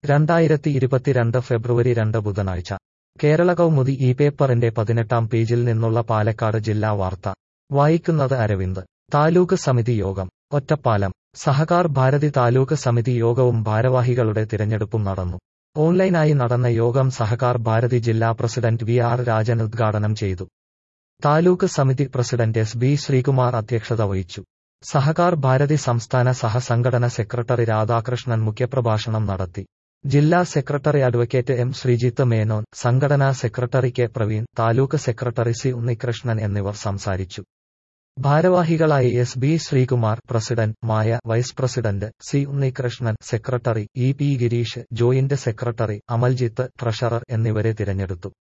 രണ്ടായിരത്തി ഇരുപത്തിരണ്ട് ഫെബ്രുവരി രണ്ട് ബുധനാഴ്ച കേരള കൗമുദി ഈ പേപ്പറിന്റെ പതിനെട്ടാം പേജിൽ നിന്നുള്ള പാലക്കാട് ജില്ലാ വാർത്ത വായിക്കുന്നത് അരവിന്ദ് താലൂക്ക് സമിതി യോഗം ഒറ്റപ്പാലം സഹകാർ ഭാരതി താലൂക്ക് സമിതി യോഗവും ഭാരവാഹികളുടെ തിരഞ്ഞെടുപ്പും നടന്നു ഓൺലൈനായി നടന്ന യോഗം സഹകാർ ഭാരതി ജില്ലാ പ്രസിഡന്റ് വി ആർ രാജൻ ഉദ്ഘാടനം ചെയ്തു താലൂക്ക് സമിതി പ്രസിഡന്റ് എസ് ബി ശ്രീകുമാർ അധ്യക്ഷത വഹിച്ചു സഹകാർ ഭാരതി സംസ്ഥാന സഹസംഘടന സെക്രട്ടറി രാധാകൃഷ്ണൻ മുഖ്യപ്രഭാഷണം നടത്തി ജില്ലാ secretary advocate M Sreejith Menon സംഘടനാ secretary K Praveen taluk secretary C Unnikrishnan എന്നിവർ സംസാരിച്ചു ഭാരവാഹികളായി S B Sreekumar president Maya vice president C Unnikrishnan secretary E P Girish joint secretary Amaljith treasurer എന്നിവരെ തിരഞ്ഞെടുത്തു